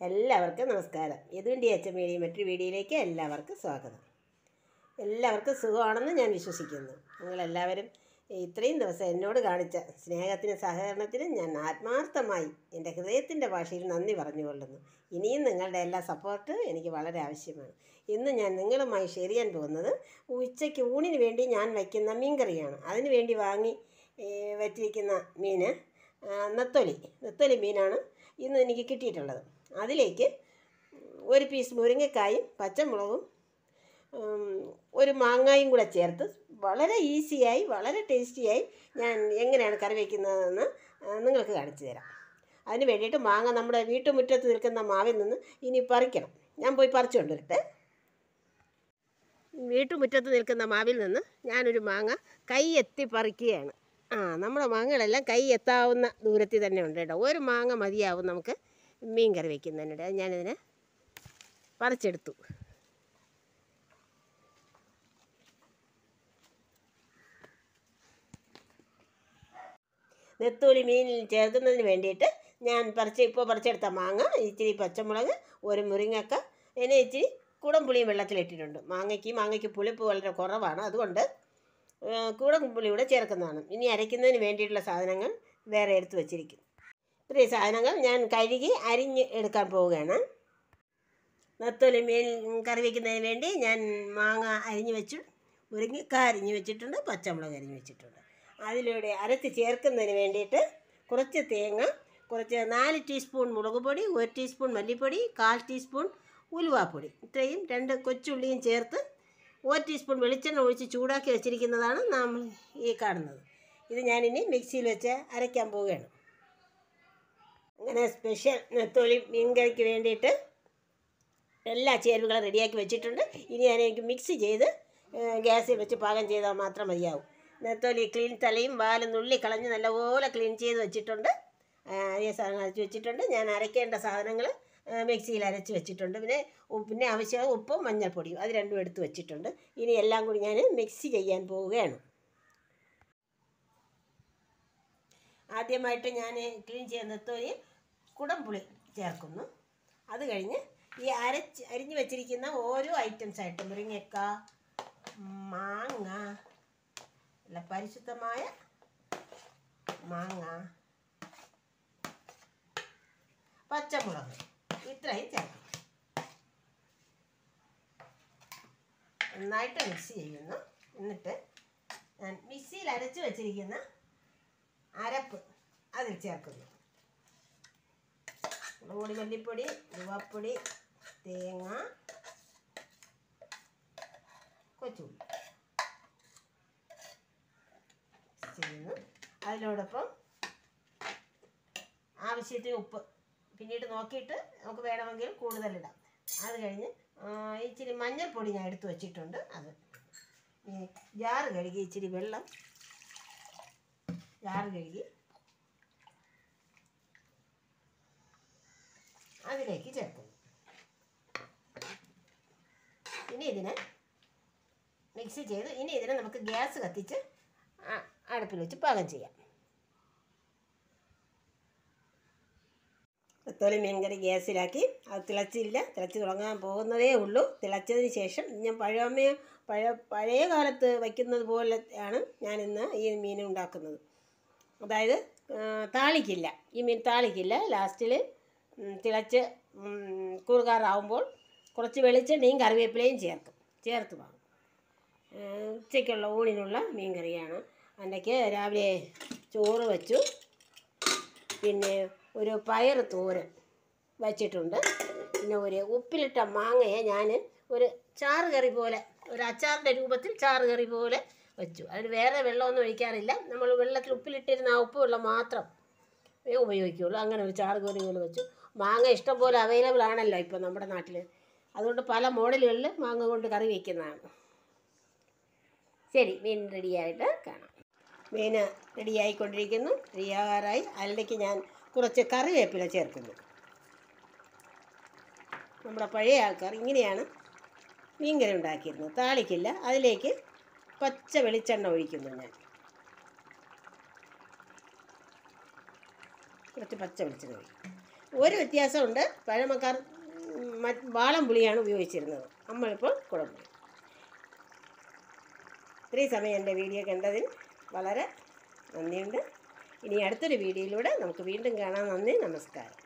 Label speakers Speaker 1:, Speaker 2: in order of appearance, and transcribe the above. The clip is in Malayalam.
Speaker 1: എല്ലാവർക്കും നമസ്കാരം ഇതുണ്ടി അച്ഛൻ മീഡിയ മറ്റൊരു വീഡിയോയിലേക്ക് എല്ലാവർക്കും സ്വാഗതം എല്ലാവർക്കും സുഖമാണെന്ന് ഞാൻ വിശ്വസിക്കുന്നു നിങ്ങളെല്ലാവരും ഇത്രയും ദിവസം എന്നോട് കാണിച്ച സ്നേഹത്തിനും സഹകരണത്തിനും ഞാൻ ആത്മാർത്ഥമായി എൻ്റെ ഹൃദയത്തിൻ്റെ ഭാഷയിൽ നന്ദി പറഞ്ഞുകൊള്ളുന്നു ഇനിയും നിങ്ങളുടെ എല്ലാ സപ്പോർട്ട് എനിക്ക് വളരെ ആവശ്യമാണ് ഇന്ന് ഞാൻ നിങ്ങളുമായി ഷെയർ ചെയ്യാൻ പോകുന്നത് ഉച്ചയ്ക്ക് ഊണിന് വേണ്ടി ഞാൻ വയ്ക്കുന്ന മീൻകറിയാണ് അതിന് വേണ്ടി വാങ്ങി ഏ, വച്ചിരിക്കുന്ന മീൻ ആ, നെത്തോലി നെത്തോലി മീനാണ് ഇന്ന് എനിക്ക് കിട്ടിയിട്ടുള്ളത് അതിലേക്ക് ഒരു പീസ് മുരിങ്ങക്കായും പച്ചമുളകും ഉം, ഒരു മാങ്ങായും കൂടെ ചേർത്ത് വളരെ ഈസിയായി വളരെ ടേസ്റ്റിയായി ഞാൻ എങ്ങനെയാണ് കറി വയ്ക്കുന്നതെന്ന് ആ, നിങ്ങൾക്ക് കാണിച്ചു തരാം അതിന് വേണ്ടിയിട്ട് മാങ്ങ നമ്മുടെ വീട്ടുമുറ്റത്ത് നിൽക്കുന്ന മാവിൽ നിന്ന് ഇനി പറിക്കണം ഞാൻ പോയി പറിച്ചു കൊണ്ടുവരട്ടെ വീട്ടുമുറ്റത്ത് നിൽക്കുന്ന മാവിൽ നിന്ന് ഞാനൊരു മാങ്ങ കൈ എത്തി പറിക്കുകയാണ് ആ നമ്മുടെ മാങ്ങകളെല്ലാം കൈ എത്താവുന്ന ദൂരത്തിൽ തന്നെ ഉണ്ട് കേട്ടോ ഒരു മാങ്ങ മതിയാവും നമുക്ക് മീൻ കറി വയ്ക്കുന്നതിനിടെ അത് ഞാനിതിനെ പറിച്ചെടുത്തു നെത്തോലി മീനിൽ ചേർക്കുന്നതിന് വേണ്ടിയിട്ട് ഞാൻ പറിച്ച് ഇപ്പോൾ പറിച്ചെടുത്ത മാങ്ങ ഇച്ചിരി പച്ചമുളക് ഒരു മുരിങ്ങക്ക പിന്നെ ഇച്ചിരി കുടംപുളിയും വെള്ളത്തിലിട്ടിട്ടുണ്ട് മാങ്ങയ്ക്ക് മാങ്ങയ്ക്ക് പുളിപ്പ് വളരെ കുറവാണ് അതുകൊണ്ട് കുടംപുളി കൂടെ ചേർക്കുന്നതാണ് ഇനി അരയ്ക്കുന്നതിന് വേണ്ടിയിട്ടുള്ള സാധനങ്ങൾ വേറെ എടുത്ത് വച്ചിരിക്കും ഇത്രയും സാധനങ്ങൾ ഞാൻ കഴുകി അരിഞ്ഞ് എടുക്കാൻ പോവുകയാണ് നെത്തോലി മീൻ കറി വയ്ക്കുന്നതിന് വേണ്ടി ഞാൻ മാങ്ങ അരിഞ്ഞ് വെച്ചു മുരിങ്ങക്ക അരിഞ്ഞ് വെച്ചിട്ടുണ്ട് പച്ചമുളക് അരിഞ്ഞ് വെച്ചിട്ടുണ്ട് അതിലൂടെ അരച്ച് ചേർക്കുന്നതിന് വേണ്ടിയിട്ട് കുറച്ച് തേങ്ങ കുറച്ച് നാല് ടീസ്പൂൺ മുളക് പൊടി ഒരു ടീസ്പൂൺ മല്ലിപ്പൊടി കാൽ ടീസ്പൂൺ ഉലുവാപ്പൊടി ഇത്രയും രണ്ട് കൊച്ചുള്ളിയും ചേർത്ത് ഒരു ടീസ്പൂൺ വെളിച്ചെണ്ണ ഒഴിച്ച് ചൂടാക്കി വെച്ചിരിക്കുന്നതാണ് നാം ഈ കാണുന്നത് ഇത് ഞാനിനി മിക്സിയിൽ വെച്ച് അരയ്ക്കാൻ പോവുകയാണ് അങ്ങനെ സ്പെഷ്യൽ നെത്തോലി മീൻകറിക്ക് വേണ്ടിയിട്ട് എല്ലാ ചേരുവകളും റെഡിയാക്കി വെച്ചിട്ടുണ്ട് ഇനി ഞാൻ എനിക്ക് മിക്സ് ചെയ്ത് ഏഹ്, ഗ്യാസിൽ വെച്ച് പാകം ചെയ്താൽ മാത്രം മതിയാവും നെത്തോലി ക്ലീൻ തലയും വാലും നുള്ളി കളഞ്ഞ് നല്ലപോലെ ക്ലീൻ ചെയ്ത് വെച്ചിട്ടുണ്ട് ഈ സാധനം അരച്ച് വെച്ചിട്ടുണ്ട് ഞാൻ അരയ്ക്കേണ്ട സാധനങ്ങൾ മിക്സിയിൽ അരച്ച് വെച്ചിട്ടുണ്ട് പിന്നെ ഉപ്പ് പിന്നെ ആവശ്യമായ ഉപ്പും മഞ്ഞൾപ്പൊടിയും അത് രണ്ടും എടുത്ത് വെച്ചിട്ടുണ്ട് ഇനി എല്ലാം കൂടി ഞാൻ മിക്സ് ചെയ്യാൻ പോവുകയാണ് ആദ്യമായിട്ട് ഞാൻ ക്ലീൻ ചെയ്ത നെത്തോലി കുടംപുളി ചേർക്കുന്നു അത് കഴിഞ്ഞ് ഈ അരച്ച് അരിഞ്ഞ് വെച്ചിരിക്കുന്ന ഓരോ ഐറ്റംസ് ആയിട്ട് മുരിങ്ങക്ക മാങ്ങ അല്ല പരിശുദ്ധമായ മാങ്ങ പച്ചമുളക് ഇത്രയും ചേർക്കും നന്നായിട്ട് മിക്സ് ചെയ്യുന്നു എന്നിട്ട് ഞാൻ മിക്സിയിൽ അരച്ച് വെച്ചിരിക്കുന്ന അരപ്പ് അതിൽ ചേർക്കുന്നു മുളകുപൊടി മല്ലിപ്പൊടി ഉലുവാപ്പൊടി തേങ്ങ കൊച്ചുള്ളി ചെയ്യുന്നു അതിനോടൊപ്പം ആവശ്യത്തിന് ഉപ്പ് പിന്നീട് നോക്കിയിട്ട് നമുക്ക് വേണമെങ്കിൽ കൂടുതലിടാം അത് കഴിഞ്ഞ് ആ, ഇച്ചിരി മഞ്ഞൾപ്പൊടി ഞാൻ എടുത്ത് വെച്ചിട്ടുണ്ട് അത് ഈ ജാറ് കഴുകി ഇച്ചിരി വെള്ളം ജാറ് കഴുകി അതിലേക്ക് ചേർക്കുന്നു ഇനി ഇതിനെ മിക്സ് ചെയ്ത് ഇനി ഇതിനെ നമുക്ക് ഗ്യാസ് കത്തിച്ച് ആ- അടുപ്പിൽ വെച്ച് പാകം ചെയ്യാം നെത്തോലി മീൻകറി ഗ്യാസിലാക്കി അത് തിളച്ചില്ല തിളച്ച് തുടങ്ങാൻ പോകുന്നതേ ഉള്ളൂ തിളച്ചതിന് ശേഷം ഞാൻ പഴമയ പഴ പഴയ കാലത്ത് വയ്ക്കുന്നത് പോലെ ആണ് ഞാൻ ഇന്ന് ഈ മീൻ ഉണ്ടാക്കുന്നത് അതായത് ആ, താളിക്കില്ല ഈ മീൻ താളിക്കില്ല ലാസ്റ്റിൽ തിളച്ച് ഉം, കുറുകാറാവുമ്പോൾ കുറച്ച് വെളിച്ചെണ്ണയും കറിവേപ്പിലയും ചേർക്കും ചേർത്ത് വാങ്ങും ഉച്ചയ്ക്കുള്ള ഊണിനുള്ള മീൻ കറിയാണ് അതിൻ്റെക്ക് രാവിലെ ചോറ് വെച്ചു പിന്നെ ഒരു പയർ തോരൻ വച്ചിട്ടുണ്ട് പിന്നെ ഒരു ഉപ്പിലിട്ട മാങ്ങയെ ഞാൻ ഒരു ചാറ് കറി പോലെ ഒരു അച്ചാറിൻ്റെ രൂപത്തിൽ ചാറ് കറി പോലെ വെച്ചു അതിന് വേറെ വെള്ളമൊന്നും ഒഴിക്കാറില്ല നമ്മൾ വെള്ളത്തിൽ ഉപ്പിലിട്ടിരുന്ന ആ ഉപ്പ് വെള്ളം മാത്രം ഉപയോഗിക്കുകയുള്ളൂ അങ്ങനെ ഒരു ചാറ് കറി പോലെ വെച്ചു മാങ്ങ ഇഷ്ടം പോലെ അവൈലബിൾ ആണല്ലോ ഇപ്പോൾ നമ്മുടെ നാട്ടിൽ അതുകൊണ്ട് പല മോഡലുകളിൽ മാങ്ങ കൊണ്ട് കറി വയ്ക്കുന്നതാണ് ശരി മീൻ റെഡിയായിട്ട് കാണാം മീൻ റെഡിയായിക്കൊണ്ടിരിക്കുന്നു റെഡിയാകാറായി അതിലേക്ക് ഞാൻ കുറച്ച് കറിവേപ്പില ചേർക്കുന്നു നമ്മുടെ പഴയ ആൾക്കാർ ഇങ്ങനെയാണ് മീൻകറി ഉണ്ടാക്കിയിരുന്നത് താളിക്കില്ല അതിലേക്ക് പച്ച വെളിച്ചെണ്ണ ഒഴിക്കുന്നു ഞാൻ കുറച്ച് പച്ച വെളിച്ചെണ്ണ ഒഴിക്കും ഒരു വ്യത്യാസമുണ്ട് പഴമക്കാർ ഉം, മറ്റ് വാളം പുളിയാണ് ഉപയോഗിച്ചിരുന്നത് നമ്മളിപ്പോൾ കുടംപുളി ഇത്രയും സമയം എൻ്റെ വീഡിയോ കണ്ടതിന് വളരെ നന്ദിയുണ്ട് ഇനി അടുത്തൊരു വീഡിയോയിലൂടെ നമുക്ക് വീണ്ടും കാണാം നന്ദി നമസ്കാരം